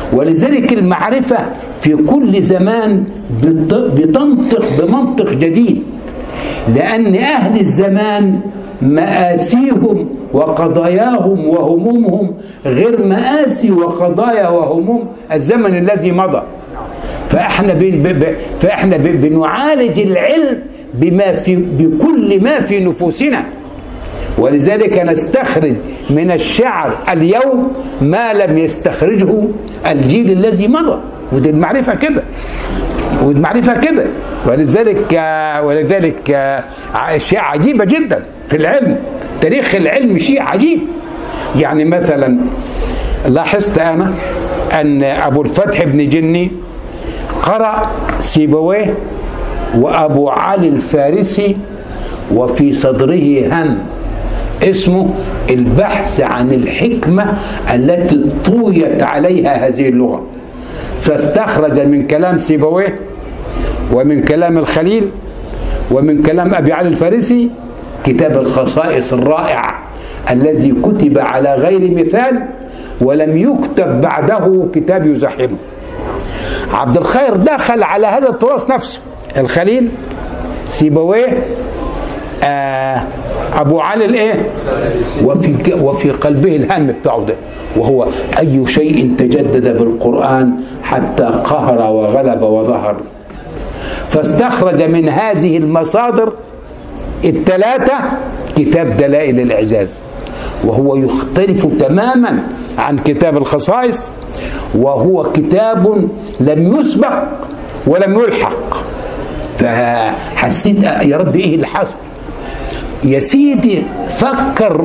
ولذلك المعرفة في كل زمان بت- بتنطق بمنطق جديد لأن أهل الزمان مآسيهم وقضاياهم وهمومهم غير مآسي وقضايا وهموم الزمن الذي مضى فاحنا بن ب- ب- فاحنا ب- بنعالج العلم بما في بكل ما في نفوسنا ولذلك نستخرج من الشعر اليوم ما لم يستخرجه الجيل الذي مضى ودي المعرفه كده والمعرفه كده ولذلك آه، ولذلك آه، ع- شيء عجيبه جدا في العلم تاريخ العلم شيء عجيب يعني مثلا لاحظت انا ان ابو الفتح بن جني قرأ سيبويه وأبو علي الفارسي وفي صدره هم اسمه البحث عن الحكمة التي طويت عليها هذه اللغة فاستخرج من كلام سيبويه ومن كلام الخليل ومن كلام أبي علي الفارسي كتاب الخصائص الرائع الذي كتب على غير مثال ولم يكتب بعده كتاب يزاحمه عبد الخير دخل على هذا التراث نفسه الخليل سيبويه آه ابو علي الايه وفي وفي قلبه الهم بتاعه ده وهو اي شيء تجدد بالقران حتى قهر وغلب وظهر فاستخرج من هذه المصادر الثلاثه كتاب دلائل الاعجاز وهو يختلف تماما عن كتاب الخصائص وهو كتاب لم يسبق ولم يلحق فحسيت يا رب ايه اللي حصل يا سيدي فكر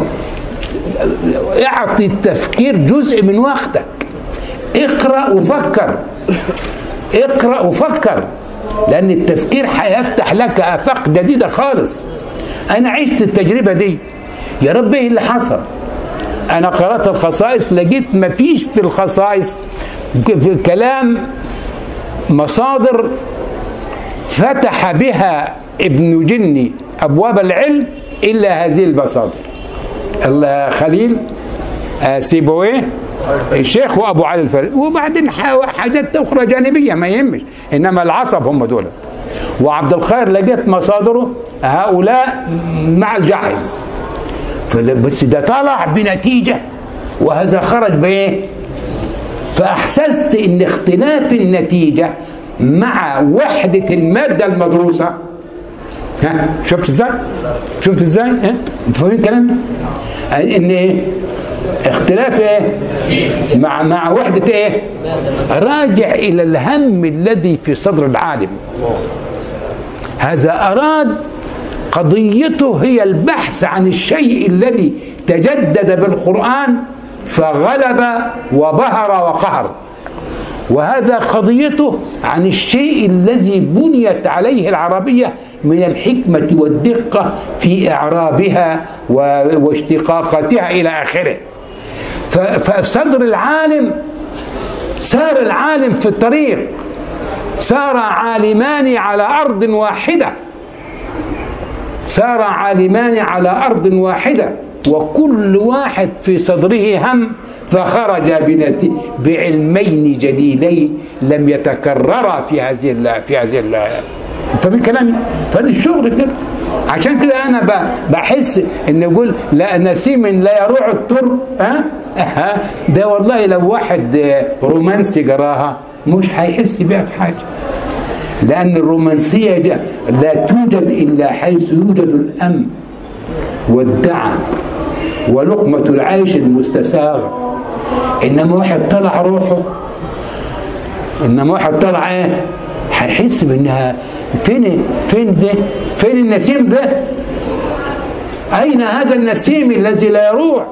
اعطي التفكير جزء من وقتك اقرا وفكر اقرا وفكر لان التفكير هيفتح لك افاق جديده خالص انا عشت التجربه دي يا رب ايه اللي حصل انا قرات الخصائص لقيت ما فيش في الخصائص في كلام مصادر فتح بها ابن جني ابواب العلم الا هذه المصادر الخليل آه، سيبويه الشيخ وابو علي الفارسي وبعدين ح- حاجات اخرى جانبيه ما يهمش انما العصب هم دول وعبد الخير لقيت مصادره هؤلاء مع الجحز فل- بس ده طلع بنتيجه وهذا خرج بايه؟ فاحسست ان اختلاف النتيجه مع وحده الماده المدروسه ها شفت ازاي؟ شفت ازاي؟ ها؟ انتوا فاهمين كلامي؟ ان ايه؟ اختلاف ايه؟ مع مع وحده ايه؟ راجع الى الهم الذي في صدر العالم هذا اراد قضيته هي البحث عن الشيء الذي تجدد بالقران فغلب وبهر وقهر وهذا قضيته عن الشيء الذي بنيت عليه العربية من الحكمة والدقة في إعرابها و- واشتقاقاتها إلى آخره ف- فصدر العالم سار العالم في الطريق سار عالمان على أرض واحدة سار عالمان على أرض واحدة وكل واحد في صدره هم فخرج بنت- بعلمين جليلين لم يتكررا في هذه ال- في هذه ال- فاهمين كلامي؟ فهذا الشغل كده عشان كده انا ب- بحس ان يقول لا نسيم لا يروع التر ها ها ده والله لو واحد آه، رومانسي قراها مش هيحس بيها في حاجه لأن الرومانسية دي لا توجد إلا حيث يوجد الأمن والدعم ولقمة العيش المستساغة إنما واحد طلع روحه إنما واحد طلع إيه هيحس بإنها فين فين ده فين النسيم ده أين هذا النسيم الذي لا يروح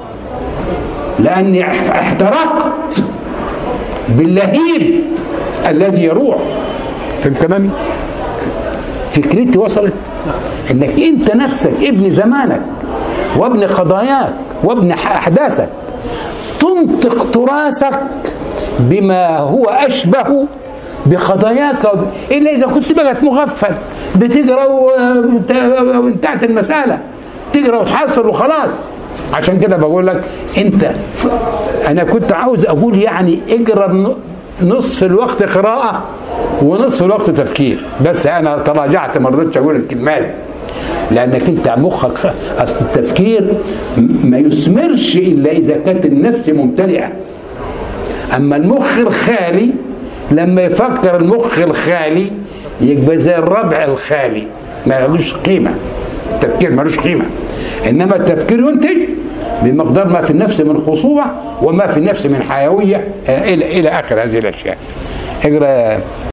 لأني احترقت باللهيب الذي يروح فهمت كلامي؟ فكرتي وصلت انك انت نفسك ابن زمانك وابن قضاياك وابن احداثك تنطق تراثك بما هو اشبه بقضاياك وب... الا اذا كنت بقت مغفل بتقرا وانتهت المساله تقرا وتحصل وخلاص عشان كده بقول لك انت انا كنت عاوز اقول يعني اقرا نصف الوقت قراءه ونصف الوقت تفكير بس انا تراجعت ما رضيتش اقول الكلمه دي لانك انت مخك اصل التفكير ما يثمرش الا اذا كانت النفس ممتلئه اما المخ الخالي لما يفكر المخ الخالي يبقى زي الربع الخالي ما لهوش قيمه التفكير ملوش قيمه انما التفكير ينتج بمقدار ما في النفس من خصوبه وما في النفس من حيويه الى الى اخر هذه الاشياء اقرا